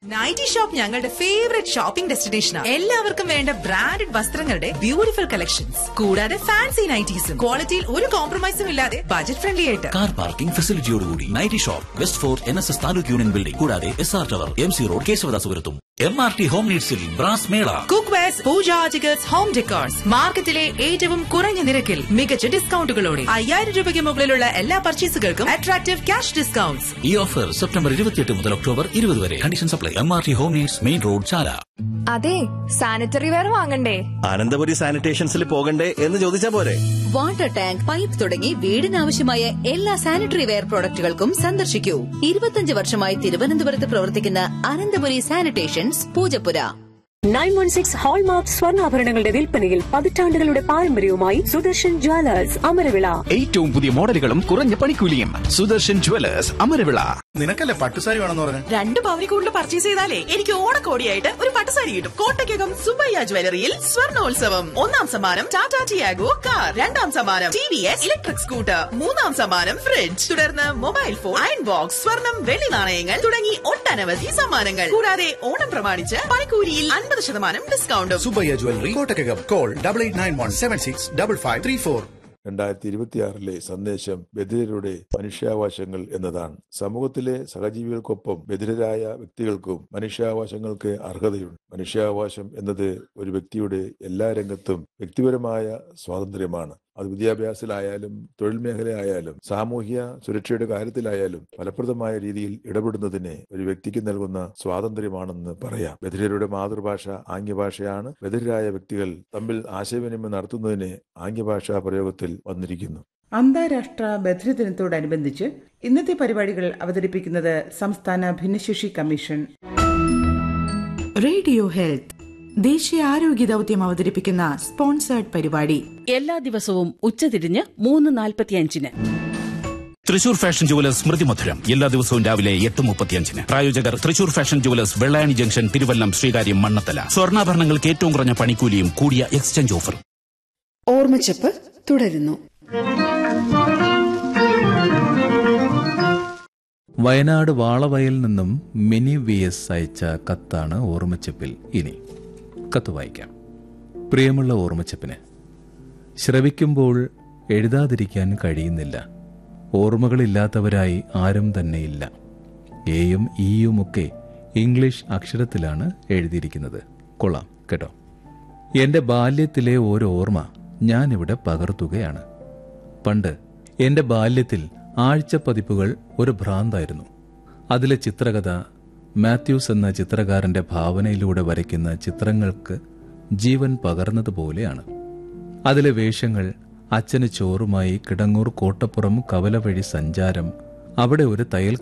nightie shop ഞങ്ങളുടെ favourite shopping ഡെസ്റ്റിനേഷനാണ് എല്ലാവർക്കും വേണ്ട ബ്രാൻഡഡ് വസ്ത്രങ്ങളുടെ ബ്യൂട്ടിഫുൾ കളക്ഷൻസ് കൂടാതെ ഫാൻസി നൈറ്റീസും ക്വാളിറ്റിയിൽ ഒരു കോംപ്രമൈസും ഇല്ലാതെ ബജറ്റ് ഫ്രണ്ട്ലി ആയിട്ട് കാർ പാർക്കിംഗ് ഫെസിലിറ്റിയോടുകൂടി nighty shop west fort N S S taluk union building കൂടാതെ S R tower M C road കേശവദാസുപുരത്തും എം ആർ ടി ഹോം നീഡ്സിൽ ബ്രാസ് മേള cook wares pooja articles home decors മാർക്കറ്റിലെ ഏറ്റവും കുറഞ്ഞ നിരക്കിൽ മികച്ച ഡിസ്കൗണ്ടുകളോടെ അയ്യായിരം രൂപയ്ക്ക് മുകളിലുള്ള എല്ലാ പർച്ചേസുകൾക്കും അട്രാക്റ്റീവ് ക്യാഷ് ഡിസ്കൗണ്ട്സ് ഈ ഓഫർ സെപ്റ്റംബർ ഇരുപത്തിയെട്ട് മുതൽ ഒക്ടോബർ ഇരുപത് വരെ condition supply M R T home needs main road Chala അതെ സാനിറ്ററി വെയർ വാങ്ങണ്ടേ അനന്തപുരി സാനിറ്റേഷൻസിൽ പോകണ്ടേ എന്ന് ചോദിച്ചാ പോരെ വാട്ടർ ടാങ്ക് പൈപ്പ് തുടങ്ങി വീടിനാവശ്യമായ എല്ലാ സാനിറ്ററി വെയർ പ്രോഡക്റ്റുകൾക്കും സന്ദർശിക്കൂ ഇരുപത്തിയഞ്ച് വർഷമായി തിരുവനന്തപുരത്ത് പ്രവർത്തിക്കുന്ന Ananthapuri sanitations Poojappura nine one six hallmark സ്വർണ്ണാഭരണങ്ങളുടെ വിൽപ്പനയിൽ പതിറ്റാണ്ടുകളുടെ പാരമ്പര്യവുമായി സുദർശൻ ജ്വല്ലേഴ്സ് അമരവിള ഏറ്റവും പുതിയ മോഡലുകളും കുറഞ്ഞ പണിക്കൂലിയും സുദർശൻ ജ്വല്ലേഴ്സ് അമരവിള നിനക്കല്ലേ പട്ടുസാരി വേണമെന്ന് പറഞ്ഞു രണ്ട് പവനി കൂടുതൽ പർച്ചേസ് ചെയ്താലേ എനിക്ക് ഓണക്കോടിയായിട്ട് ഒരു പട്ടുസാരി കിട്ടും കോട്ടയ്ക്കകം സുബയ്യ ജ്വല്ലറിയിൽ സ്വർണോത്സവം ഒന്നാം സമ്മാനം ടാറ്റ ടിയാഗോ കാർ രണ്ടാം സമ്മാനം T V S electric scooter മൂന്നാം സമ്മാനം ഫ്രിഡ്ജ് തുടർന്ന് മൊബൈൽ ഫോൺ അയൺ ബോക്സ് സ്വർണം വെള്ളി നാണയങ്ങൾ തുടങ്ങി ഒട്ടനവധി സമ്മാനങ്ങൾ കൂടാതെ ഓണം പ്രമാണിച്ച് പണിക്കൂലിയിൽ അൻപത് ശതമാനം ഡിസ്കൗണ്ടും Subbayya jewellery Kottakkakam call double eight nine one seven six double five three four രണ്ടായിരത്തി ഇരുപത്തിയാറിലെ സന്ദേശം ബധിരരുടെ മനുഷ്യാവകാശങ്ങൾ എന്നതാണ് സമൂഹത്തിലെ സഹജീവികൾക്കൊപ്പം ബധിരരായ വ്യക്തികൾക്കും മനുഷ്യാവകാശങ്ങൾക്ക് അർഹതയുണ്ട് മനുഷ്യാവകാശം എന്നത് ഒരു വ്യക്തിയുടെ എല്ലാ രംഗത്തും വ്യക്തിപരമായ സ്വാതന്ത്ര്യമാണ് അത് വിദ്യാഭ്യാസത്തിലായാലും തൊഴിൽ മേഖലയായാലും സാമൂഹ്യ സുരക്ഷയുടെ കാര്യത്തിലായാലും ഫലപ്രദമായ രീതിയിൽ ഇടപെടുന്നതിന് ഒരു വ്യക്തിക്ക് നൽകുന്ന സ്വാതന്ത്ര്യമാണെന്ന് പറയാം ബധിരരുടെ മാതൃഭാഷ ആംഗ്യഭാഷയാണ് ബധിരരായ വ്യക്തികൾ തമ്മിൽ ആശയവിനിമയം നടത്തുന്നതിന് ആംഗ്യഭാഷാ പ്രയോഗത്തിൽ വന്നിരിക്കുന്നു അന്താരാഷ്ട്ര ബധിര ദിനത്തോടനുബന്ധിച്ച് ഇന്നത്തെ പരിപാടികൾ അവതരിപ്പിക്കുന്നത് സംസ്ഥാന ഭിന്നശേഷി കമ്മീഷൻ റേഡിയോ ഹെൽത്ത് ദേശീയ ആരോഗ്യ ദൗത്യം അവതരിപ്പിക്കുന്ന സ്പോൺസേർഡ് പരിപാടി എല്ലാ ദിവസവും ഉച്ചതിരിഞ്ഞ് മൂന്ന് നാൽപ്പത്തിയഞ്ചിന് തൃശൂർ ഫാഷൻ ജുവലേഴ്സ് സ്മൃതി മധുരം എല്ലാ ദിവസവും രാവിലെ എട്ട് മുപ്പത്തിയഞ്ചിന് പ്രായോജകർ Thrissur fashion jewellers Vellayani junction Thiruvallam Sreekaryam Mannanthala സ്വർണ്ണാഭരണങ്ങൾക്ക് ഏറ്റവും കുറഞ്ഞ പണിക്കൂലിയും കൂടിയ എക്സ്ചേഞ്ച് ഓഫറും ഓർമ്മച്ചപ്പ് തുടരുന്നു വയനാട് വാളവയൽ നിന്നും മിനി വി എസ് അയച്ച കത്താണ് ഓർമ്മച്ചപ്പിൽ ഇനി കത്ത് വായിക്കാം പ്രിയമുള്ള ഓർമ്മച്ചപ്പിന് ശ്രവിക്കുമ്പോൾ എഴുതാതിരിക്കാൻ കഴിയുന്നില്ല ഓർമ്മകളില്ലാത്തവരായി ആരും തന്നെയില്ല എയും ഇയുമൊക്കെ ഇംഗ്ലീഷ് അക്ഷരത്തിലാണ് എഴുതിയിരിക്കുന്നത് കൊള്ളാം കേട്ടോ എന്റെ ബാല്യത്തിലെ ഒരു ഓർമ്മ ഞാനിവിടെ പകർത്തുകയാണ് പണ്ട് എന്റെ ബാല്യത്തിൽ ആഴ്ചപ്പതിപ്പുകൾ ഒരു ഭ്രാന്തായിരുന്നു അതിലെ ചിത്രകഥ മാത്യൂസ് എന്ന ചിത്രകാരന്റെ ഭാവനയിലൂടെ വരയ്ക്കുന്ന ചിത്രങ്ങൾക്ക് ജീവൻ പകർന്നതുപോലെയാണ് അതിലെ വേഷങ്ങൾ അച്ഛന് ചോറുമായി കിടങ്ങൂർ കോട്ടപ്പുറം കവല വഴി സഞ്ചാരം അവിടെ ഒരു തയ്യൽ